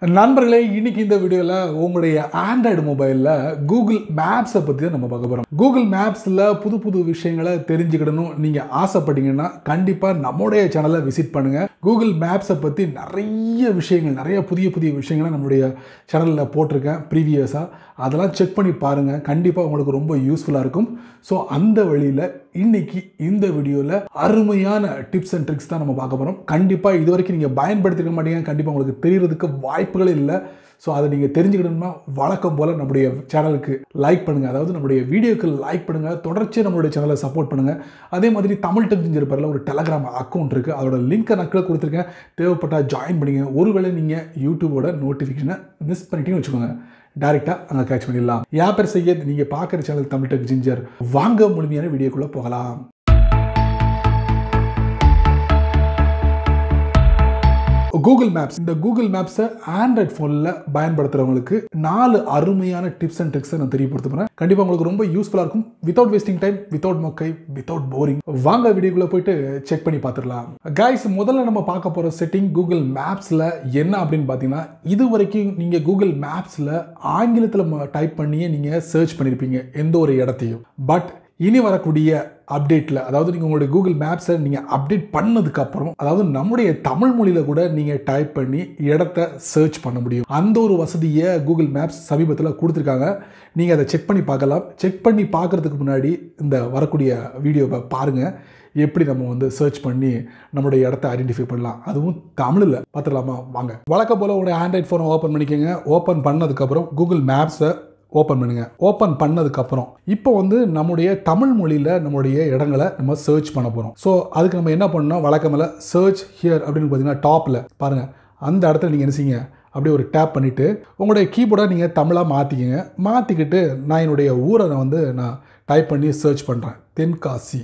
நண்பர்களே இன்னைக்கு இந்த வீடியோவில் உங்களுடைய ஆண்ட்ராய்டு மொபைலில் கூகுள் மேப்ஸை பற்றி தான் நம்ம பார்க்க போகிறோம் கூகுள் மேப்ஸில் புது புது விஷயங்களை தெரிஞ்சுக்கிடணும் நீங்கள் ஆசைப்பட்டீங்கன்னா கண்டிப்பாக நம்முடைய சேனலை விசிட் பண்ணுங்கள் கூகுள் மேப்ஸை பற்றி நிறைய விஷயங்கள் நிறைய புதிய புதிய விஷயங்களை நம்மளுடைய சேனலில் போட்டிருக்கேன் ப்ரீவியஸாக அதெல்லாம் செக் பண்ணி பாருங்கள் கண்டிப்பாக உங்களுக்கு ரொம்ப யூஸ்ஃபுல்லாக இருக்கும் ஸோ அந்த வழியில் இன்னைக்கு இந்த வீடியோவில் அருமையான டிப்ஸ் அண்ட் ட்ரிக்ஸ் தான் நம்ம பார்க்க போகிறோம் கண்டிப்பாக இது வரைக்கும் நீங்கள் பயன்படுத்திக்க மாட்டீங்க கண்டிப்பாக உங்களுக்கு தெரியறதுக்கு வாய்ப்புகளே இல்லை ஸோ அதை நீங்கள் தெரிஞ்சுக்கணும்னா வழக்கம் போல் நம்முடைய சேனலுக்கு லைக் பண்ணுங்கள் அதாவது நம்முடைய வீடியோக்கு லைக் பண்ணுங்கள் தொடர்ச்சியாக நம்மளுடைய சேனலை சப்போர்ட் பண்ணுங்கள் அதே மாதிரி தமிழ் டெக்னிஞ்சர் பேரில் ஒரு டெலகிராம் அக்கௌண்ட் இருக்குது அதோட லிங்க்கை நான் கீழே கொடுத்துருக்கேன் தேவைப்பட்டால் ஜாயின் பண்ணிங்க ஒருவேளை நீங்கள் யூடியூபோட நோட்டிஃபிகேஷனை மிஸ் பண்ணிட்டீங்கன்னு வச்சுக்கோங்க டேரெக்டாக அங்கே கேட்ச் பண்ணிடலாம் யா பேர் செய்ய நீங்கள் பார்க்குற சேனல் தமிழ் டெக் ஜிஞ்சர் வாங்க முழுமையான வீடியோக்குள்ளே போகலாம் கூகுள் மேப்ஸ் இந்த கூகுள் மேப்ஸை ஆண்ட்ராய்ட் ஃபோனில் பயன்படுத்துகிறவங்களுக்கு நாலு அருமையான டிப்ஸ் அண்ட் ட்ரிக்ஸை நான் தெரியப்படுத்த போகிறேன் கண்டிப்பாக உங்களுக்கு ரொம்ப யூஸ்ஃபுல்லாக இருக்கும் வித்தவுட் வேஸ்டிங் டைம் வித்தவுட் மொக்கை வித்தவுட் போரிங் வாங்க வீடியோக்குள்ளே போயிட்டு செக் பண்ணி பார்த்துடலாம் கைஸ் முதல்ல நம்ம பார்க்க போகிற செட்டிங் கூகுள் மேப்ஸில் என்ன அப்படின்னு பார்த்தீங்கன்னா இது வரைக்கும் நீங்கள் கூகுள் மேப்ஸில் ஆங்கிலத்தில் டைப் பண்ணியே நீங்கள் சர்ச் பண்ணியிருப்பீங்க எந்த ஒரு இடத்தையும் பட் இனி வரக்கூடிய அப்டேட்டில் அதாவது நீங்கள் உங்களுடைய கூகுள் மேப்ஸை நீங்கள் அப்டேட் பண்ணதுக்கப்புறம் அதாவது நம்முடைய தமிழ் மொழியில் கூட நீங்கள் டைப் பண்ணி இடத்த சர்ச் பண்ண முடியும் அந்த ஒரு வசதியை கூகுள் மேப்ஸ் சமீபத்தில் கொடுத்துருக்காங்க நீங்கள் அதை செக் பண்ணி பார்க்கலாம் செக் பண்ணி பார்க்குறதுக்கு முன்னாடி இந்த வரக்கூடிய வீடியோவை பாருங்கள் எப்படி நம்ம வந்து சர்ச் பண்ணி நம்மளுடைய இடத்த ஐடென்டிஃபை பண்ணலாம் அதுவும் தமிழில் பார்த்துடலாமா வாங்க வழக்கம் போல் உங்களுடைய ஆண்ட்ராய்ட் ஃபோனை ஓப்பன் பண்ணிக்கோங்க ஓப்பன் பண்ணதுக்கப்புறம் கூகுள் மேப்ஸை ஓப்பன் பண்ணுங்கள் ஓப்பன் பண்ணதுக்கப்புறம் இப்போ வந்து நம்முடைய தமிழ் மொழியில் நம்முடைய இடங்களை நம்ம சர்ச் பண்ண போகிறோம் ஸோ அதுக்கு நம்ம என்ன பண்ணணும் வழக்கமில்ல சர்ச் ஹியர் அப்படின்னு பார்த்தீங்கன்னா டாப்பில் பாருங்கள் அந்த இடத்துல நீங்கள் என்ன செய்யுங்க அப்படியே ஒரு டேப் பண்ணிவிட்டு உங்களுடைய கீபோர்டை நீங்கள் தமிழாக மாற்றிக்கங்க மாற்றிக்கிட்டு நான் என்னுடைய ஊரை நான் வந்து நான் டைப் பண்ணி சர்ச் பண்ணுறேன் தென்காசி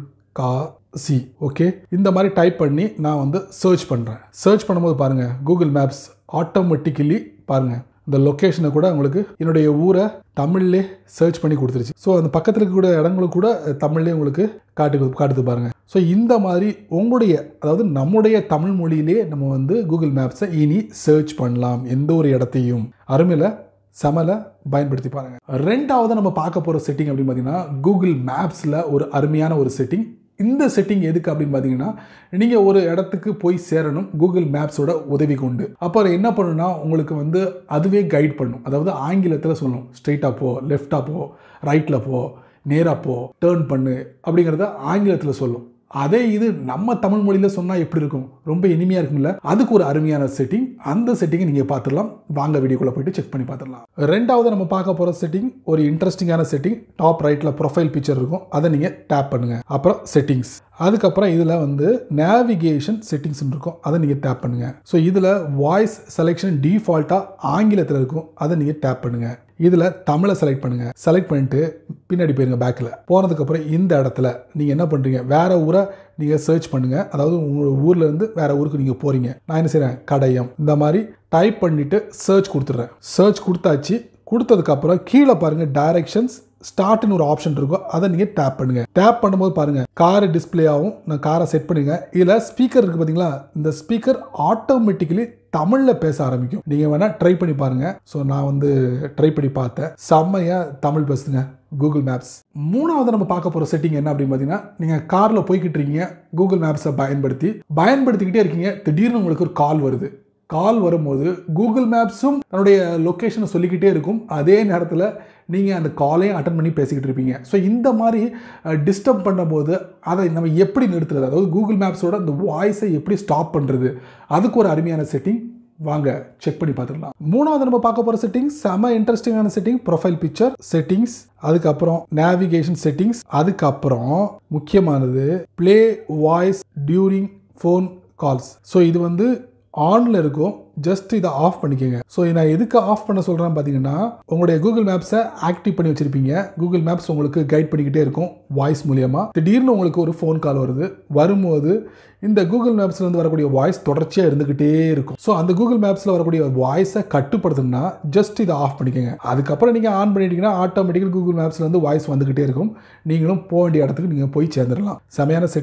தென்காசி ஓகே இந்த மாதிரி டைப் பண்ணி நான் வந்து சர்ச் பண்ணுறேன் சர்ச் பண்ணும்போது பாருங்கள் கூகுள் மேப்ஸ் ஆட்டோமேட்டிக்கலி பாருங்கள் இந்த லொக்கேஷனை கூட உங்களுக்கு என்னுடைய ஊரை தமிழ்லே சர்ச் பண்ணி கொடுத்துருச்சு ஸோ அந்த பக்கத்தில் இருக்கக்கூடிய இடங்களுக்கு கூட தமிழ்லேயே உங்களுக்கு காட்டு காட்டுது பாருங்கள் ஸோ இந்த மாதிரி உங்களுடைய அதாவது நம்முடைய தமிழ் மொழியிலே நம்ம வந்து கூகுள் மேப்ஸை இனி சர்ச் பண்ணலாம் எந்த ஒரு இடத்தையும் அருமையில் செமலை பயன்படுத்தி பாருங்க ரெண்டாவது நம்ம பார்க்க போகிற செட்டிங் அப்படின்னு பார்த்தீங்கன்னா கூகுள் மேப்ஸில் ஒரு அருமையான ஒரு செட்டிங் இந்த செட்டிங் எதுக்கு அப்படின்னு பார்த்தீங்கன்னா நீங்கள் ஒரு இடத்துக்கு போய் சேரணும் கூகுள் மேப்ஸோட உதவி கொண்டு அப்போ என்ன பண்ணுன்னா உங்களுக்கு வந்து அதுவே கைட் பண்ணும் அதாவது ஆங்கிலத்தில் சொல்லணும் ஸ்ட்ரைட்டாக போ லெஃப்டாக போ ரைட்டில் போ நேராக போ டேர்ன் பண்ணு அப்படிங்கிறத ஆங்கிலத்தில் சொல்லும் அதே இது நம்ம தமிழ் மொழியில் சொன்னால் எப்படி இருக்கும் ரொம்ப இனிமையாக இருக்கும்ல அதுக்கு ஒரு அருமையான செட்டிங் அந்த செட்டிங்கை நீங்கள் பார்த்துடலாம் வாங்க வீடியோக்குள்ளே போயிட்டு செக் பண்ணி பார்த்துடலாம் ரெண்டாவது நம்ம பார்க்க போகிற செட்டிங் ஒரு இன்ட்ரெஸ்டிங்கான செட்டிங் டாப் ரைட்டில் ப்ரொஃபைல் பிக்சர் இருக்கும் அதை நீங்கள் டேப் பண்ணுங்கள் அப்புறம் செட்டிங்ஸ் அதுக்கப்புறம் இதில் வந்து நேவிகேஷன் செட்டிங்ஸ் இருக்கும் அதை நீங்கள் டேப் பண்ணுங்கள் ஸோ இதில் வாய்ஸ் செலெக்ஷன் டிஃபால்ட்டாக ஆங்கிலத்தில் இருக்கும் அதை நீங்கள் டேப் பண்ணுங்கள் இதில் தமிழை செலக்ட் பண்ணுங்கள் செலக்ட் பண்ணிட்டு பின்னாடி போயிருங்க பேக்கில் போனதுக்கப்புறம் இந்த இடத்துல நீங்கள் என்ன பண்ணுறீங்க வேறு ஊரை நீங்கள் சர்ச் பண்ணுங்கள் அதாவது உங்கள் ஊர்லேருந்து வேறு ஊருக்கு நீங்கள் போகிறீங்க நான் என்ன செய்கிறேன் கடையம் இந்த மாதிரி டைப் பண்ணிவிட்டு சர்ச் கொடுத்துட்றேன் சர்ச் கொடுத்தாச்சு கொடுத்ததுக்கப்புறம் கீழே பாருங்கள் டைரக்ஷன்ஸ் ஸ்டார்ட்னு ஒரு ஆப்ஷன் இருக்கும் அதை நீங்கள் டேப் பண்ணுங்கள் டேப் பண்ணும்போது பாருங்கள் கார் டிஸ்பிளே ஆகும் நான் காரை செட் பண்ணுங்க இதில் ஸ்பீக்கர் இருக்குது பார்த்தீங்களா இந்த ஸ்பீக்கர் ஆட்டோமேட்டிக்கலி தமிழில் பேச ஆரம்பிக்கும் நீங்கள் வேணால் ட்ரை பண்ணி பாருங்கள் ஸோ நான் வந்து ட்ரை பண்ணி பார்த்தேன் செம்மையாக தமிழ் பேசுங்க கூகுள் மேப்ஸ் மூணாவது நம்ம பார்க்க போகிற செட்டிங் என்ன அப்படின்னு பார்த்தீங்கன்னா நீங்கள் காரில் போய்கிட்டு இருக்கீங்க கூகுள் மேப்ஸை பயன்படுத்தி பயன்படுத்திக்கிட்டே இருக்கீங்க திடீர்னு உங்களுக்கு ஒரு கால் வருது கால் வரும்போது கூகுள் மேப்ஸும் தன்னுடைய லொக்கேஷனை சொல்லிக்கிட்டே இருக்கும் அதே நேரத்தில் நீங்கள் அந்த காலையும் அட்டன் பண்ணி பேசிக்கிட்டு இருப்பீங்க ஸோ இந்த மாதிரி டிஸ்டர்ப் பண்ணும்போது அதை நம்ம எப்படி நிறுத்துறது அதாவது கூகுள் மேப்ஸோட அந்த வாய்ஸை எப்படி ஸ்டாப் பண்ணுறது அதுக்கு ஒரு அருமையான செட்டிங் வாங்க செக் பண்ணி பார்த்துக்கலாம் மூணாவது நம்ம பார்க்க போகிற செட்டிங்ஸ் செம இன்ட்ரெஸ்டிங்கான செட்டிங் ப்ரொஃபைல் பிக்சர் செட்டிங்ஸ் அதுக்கப்புறம் நேவிகேஷன் செட்டிங்ஸ் அதுக்கப்புறம் முக்கியமானது play voice during phone calls so இது வந்து ஆனில் இருக்கும் ஜஸ்ட் இதை ஆஃப் பண்ணிக்கோங்க ஸோ நான் எதுக்கு ஆஃப் பண்ண சொல்கிறேன்னு பார்த்தீங்கன்னா உங்களுடைய கூகுள் மேப்ஸை ஆக்டிவ் பண்ணி வச்சுருப்பீங்க கூகுள் மேப்ஸ் உங்களுக்கு கைட் பண்ணிக்கிட்டே இருக்கும் வாய்ஸ் மூலியமாக திடீர்னு உங்களுக்கு ஒரு ஃபோன் கால் வருது வரும்போது இந்த கூகுள் மேப்ஸ்லேருந்து வரக்கூடிய வாய்ஸ் தொடர்ச்சியாக இருந்துக்கிட்டே இருக்கும் ஸோ அந்த கூகுள் மேப்ஸில் வரக்கூடிய வாய்ஸை கட்டுப்படுத்தணும்னா ஜஸ்ட் இதை ஆஃப் பண்ணிக்கோங்க அதுக்கப்புறம் நீங்கள் ஆன் பண்ணிட்டீங்கன்னா ஆட்டோமேட்டிக்கல் கூகுள் மேப்ஸ்லேருந்து வாய்ஸ் வந்துக்கிட்டே இருக்கும் நீங்களும் போக வேண்டிய இடத்துக்கு நீங்கள் போய் சேர்ந்துடலாம் செமையான செட்டிங்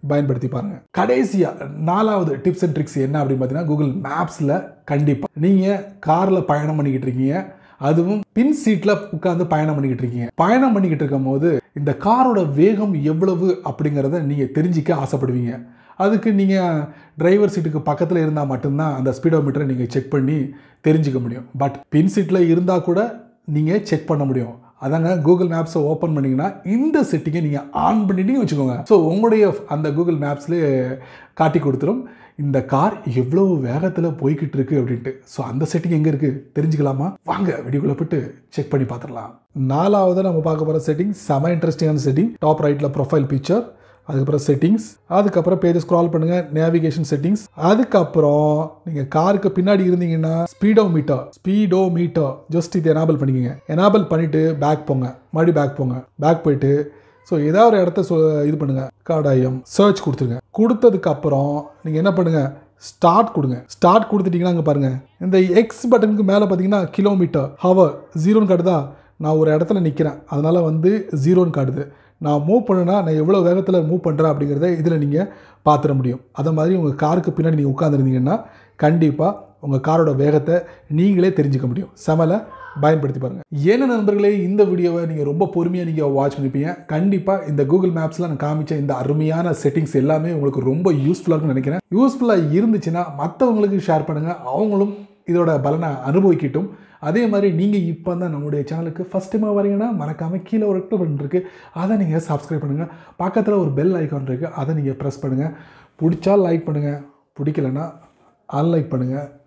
பயன்படுத்தி பாருங்க கடைசியாக நாலாவது டிப்ஸ் அண்ட் ட்ரிக்ஸ் என்ன அப்படின்னு பார்த்தீங்கன்னா கூகுள் மேப்ஸில் கண்டிப்பாக நீங்கள் காரில் பயணம் பண்ணிக்கிட்டு இருக்கீங்க அதுவும் பின் சீட்டில் உட்காந்து பயணம் பண்ணிக்கிட்டு இருக்கீங்க பயணம் பண்ணிக்கிட்டு இருக்கும் போது இந்த காரோட வேகம் எவ்வளவு அப்படிங்கிறத நீங்கள் தெரிஞ்சிக்க ஆசைப்படுவீங்க அதுக்கு நீங்கள் டிரைவர் சீட்டுக்கு பக்கத்தில் இருந்தால் மட்டும்தான் அந்த ஸ்பீடோமீட்டரை நீங்கள் செக் பண்ணி தெரிஞ்சுக்க முடியும் பட் பின் சீட்டில் இருந்தால் கூட நீங்கள் செக் பண்ண முடியும் அதாங்க கூகுள் மேப்ஸை ஓப்பன் பண்ணிங்கன்னா இந்த செட்டிங்கை நீங்கள் ஆன் பண்ணிட்டீங்கன்னு வச்சுக்கோங்க ஸோ உங்களுடைய அந்த கூகுள் மேப்ஸ்லேயே காட்டி கொடுத்துரும் இந்த கார் எவ்வளோ வேகத்தில் போய்கிட்டு இருக்கு அப்படின்ட்டு ஸோ அந்த செட்டிங் எங்கே இருக்குது தெரிஞ்சுக்கலாமா வாங்க வீடியோக்குள்ளே போட்டு செக் பண்ணி பார்த்துடலாம் நாலாவது நம்ம பார்க்க போகிற செட்டிங் செம இன்ட்ரெஸ்டிங்கான செட்டிங் டாப் ரைட்டில் ப்ரொஃபைல் பிக்சர் அதுக்கப்புறம் செட்டிங்ஸ் அதுக்கப்புறம் பேஜ் ஸ்க்ரால் பண்ணுங்க நேவிகேஷன் செட்டிங்ஸ் அதுக்கப்புறம் நீங்கள் காருக்கு பின்னாடி இருந்தீங்கன்னா speedometer speedometer just இது எனாபிள் பண்ணிக்கங்க எனாபிள் பண்ணிட்டு பேக் போங்க மறுபடியும் பேக் போங்க பேக் போயிட்டு ஸோ ஏதாவது ஒரு இடத்த சொ இது பண்ணுங்க காடாயம் சர்ச் கொடுத்துருங்க கொடுத்ததுக்கு அப்புறம் நீங்கள் என்ன பண்ணுங்க ஸ்டார்ட் கொடுங்க ஸ்டார்ட் கொடுத்துட்டீங்கன்னா அங்கே பாருங்க இந்த எக்ஸ் பட்டனுக்கு மேலே பார்த்தீங்கன்னா கிலோமீட்டர் ஹவர் ஜீரோன்னு காட்டுதா நான் ஒரு இடத்துல நிற்கிறேன் அதனால வந்து ஜீரோன்னு காட்டுது நான் மூவ் பண்ணுனா நான் எவ்வளோ வேகத்தில் மூவ் பண்ணுறேன் அப்படிங்கிறத இதில் நீங்கள் பார்த்துட முடியும் அதை மாதிரி உங்கள் காருக்கு பின்னாடி நீங்கள் உட்காந்துருந்தீங்கன்னா கண்டிப்பாக உங்கள் காரோட வேகத்தை நீங்களே தெரிஞ்சுக்க முடியும் செமலை பயன்படுத்தி பாருங்கள் என்ன நண்பர்களே இந்த வீடியோவை நீங்கள் ரொம்ப பொறுமையாக நீங்கள் வாட்ச் பண்ணிப்பீங்க கண்டிப்பாக இந்த கூகுள் மேப்ஸில் நான் காமிச்ச இந்த அருமையான செட்டிங்ஸ் எல்லாமே உங்களுக்கு ரொம்ப யூஸ்ஃபுல்லாக இருக்கும்னு நினைக்கிறேன் யூஸ்ஃபுல்லாக இருந்துச்சுன்னா மற்றவங்களுக்கு ஷேர் பண்ணுங்கள் அவங்களும் இதோட பலனை அனுபவிக்கட்டும் அதே மாதிரி நீங்கள் இப்போ தான் நம்முடைய சேனலுக்கு ஃபஸ்ட் டைமாக வரீங்கன்னா மறக்காமல் கீழே ஒரு ரெக்ட் பட்டன் இருக்குது அதை நீங்கள் சப்ஸ்கிரைப் பண்ணுங்கள் பக்கத்தில் ஒரு பெல் ஐக்கான் இருக்குது அதை நீங்கள் ப்ரெஸ் பண்ணுங்கள் பிடிச்சா லைக் பண்ணுங்கள் பிடிக்கலன்னா அன்லைக் பண்ணுங்கள்